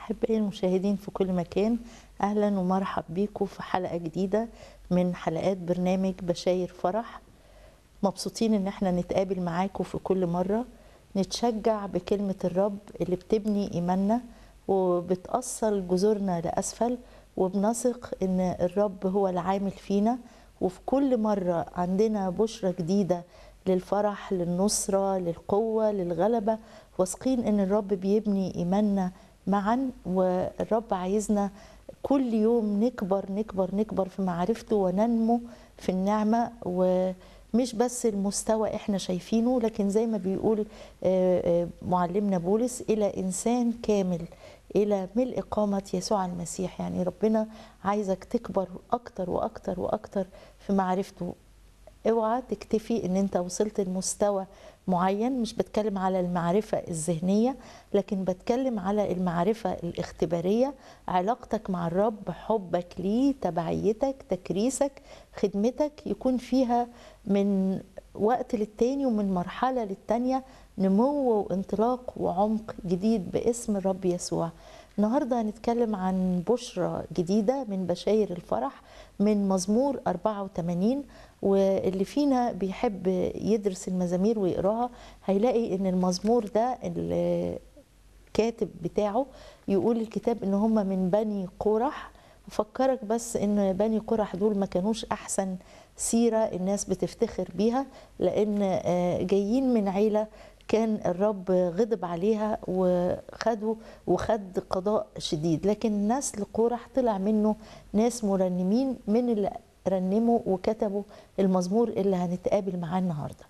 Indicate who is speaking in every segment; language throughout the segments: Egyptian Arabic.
Speaker 1: أحبائي المشاهدين في كل مكان أهلا ومرحب بيكم في حلقة جديدة من حلقات برنامج بشاير فرح مبسوطين إن احنا نتقابل معاكم في كل مرة نتشجع بكلمة الرب اللي بتبني إيماننا وبتأصل جذورنا لأسفل وبنثق إن الرب هو العامل فينا وفي كل مرة عندنا بشرة جديدة للفرح للنصرة للقوة للغلبة واثقين إن الرب بيبني إيماننا معا والرب عايزنا كل يوم نكبر نكبر نكبر في معرفته وننمو في النعمة ومش بس المستوى احنا شايفينه لكن زي ما بيقول معلمنا بولس إلى إنسان كامل إلى ملء قامة يسوع المسيح يعني ربنا عايزك تكبر أكتر وأكتر وأكتر في معرفته اوعى تكتفي ان انت وصلت لمستوى معين مش بتكلم على المعرفة الذهنية لكن بتكلم على المعرفة الاختبارية علاقتك مع الرب حبك ليه تبعيتك تكريسك خدمتك يكون فيها من وقت للتاني ومن مرحلة للتانية نمو وانطلاق وعمق جديد باسم الرب يسوع النهاردة هنتكلم عن بشرة جديدة من بشاير الفرح من مزمور 84 واللي فينا بيحب يدرس المزامير ويقراها هيلاقي ان المزمور ده الكاتب بتاعه يقول الكتاب ان هم من بني قرح افكرك بس ان بني قرح دول ما كانوش احسن سيره الناس بتفتخر بيها لان جايين من عيله كان الرب غضب عليها وخدوا وخد قضاء شديد لكن نسل قورح طلع منه ناس مرنمين من اللي رنموا وكتبوا المزمور اللي هنتقابل معاه النهارده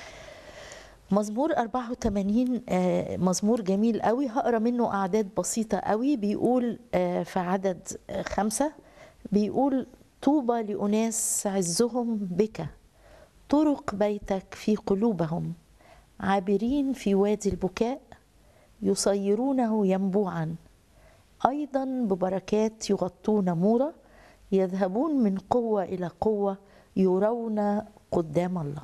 Speaker 1: مزمور 84 مزمور جميل قوي هقرا منه اعداد بسيطه قوي بيقول في عدد خمسة بيقول طوبى لأناس عزهم بك طرق بيتك في قلوبهم عابرين في وادي البكاء يصيرونه ينبوعا ايضا ببركات يغطون مورا يذهبون من قوه الى قوه يرون قدام الله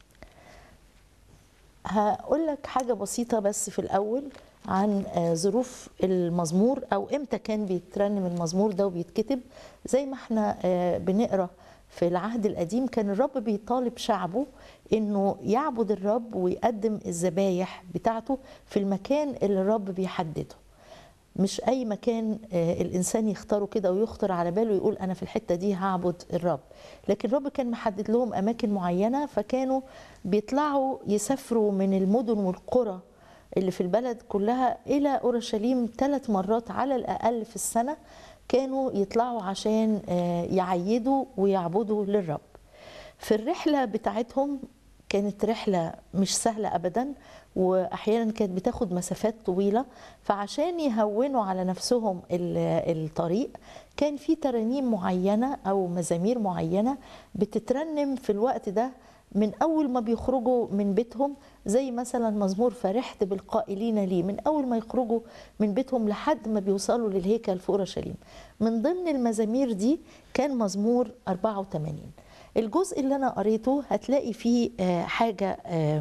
Speaker 1: هقول لك حاجه بسيطه بس في الاول عن ظروف المزمور او امتى كان بيترنم المزمور ده وبيتكتب زي ما احنا بنقرا في العهد القديم كان الرب بيطالب شعبه انه يعبد الرب ويقدم الذبايح بتاعته في المكان اللي الرب بيحدده مش اي مكان الانسان يختاره كده ويخطر على باله يقول انا في الحته دي هعبد الرب لكن الرب كان محدد لهم اماكن معينه فكانوا بيطلعوا يسافروا من المدن والقرى اللي في البلد كلها الى اورشليم ثلاث مرات على الاقل في السنه كانوا يطلعوا عشان يعيدوا ويعبدوا للرب في الرحله بتاعتهم كانت رحله مش سهله ابدا واحيانا كانت بتاخد مسافات طويله فعشان يهونوا على نفسهم الطريق كان في ترانيم معينه او مزامير معينه بتترنم في الوقت ده من اول ما بيخرجوا من بيتهم زي مثلا مزمور فرحت بالقائلين لي من اول ما يخرجوا من بيتهم لحد ما بيوصلوا للهيكل في اورشليم من ضمن المزامير دي كان مزمور 84 الجزء اللي انا قريته هتلاقي فيه حاجه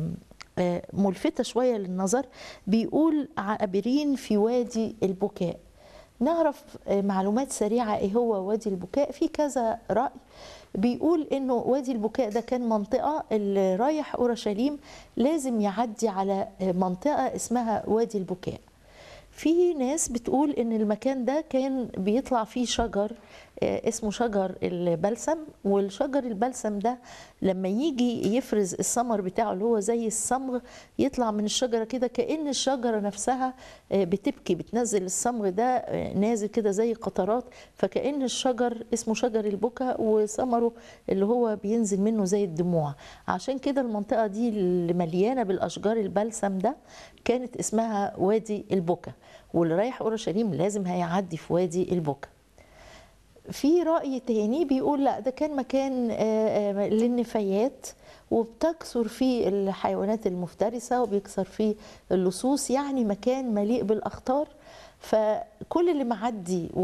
Speaker 1: ملفته شويه للنظر بيقول عابرين في وادي البكاء نعرف معلومات سريعه ايه هو وادي البكاء في كذا راي بيقول انه وادي البكاء ده كان منطقه اللي رايح اورشليم لازم يعدي على منطقه اسمها وادي البكاء في ناس بتقول ان المكان ده كان بيطلع فيه شجر اسمه شجر البلسم والشجر البلسم ده لما يجي يفرز الثمر بتاعه اللي هو زي الصمغ يطلع من الشجره كده كان الشجره نفسها بتبكي بتنزل الصمغ ده نازل كده زي قطرات فكان الشجر اسمه شجر البكا وثمره اللي هو بينزل منه زي الدموع عشان كده المنطقه دي اللي مليانه بالاشجار البلسم ده كانت اسمها وادي البكا واللي رايح اورشليم لازم هيعدي في وادي البكا في رأي تاني بيقول لا ده كان مكان للنفايات وبتكثر فيه الحيوانات المفترسة وبيكثر فيه اللصوص يعني مكان مليء بالأخطار فكل اللي معدي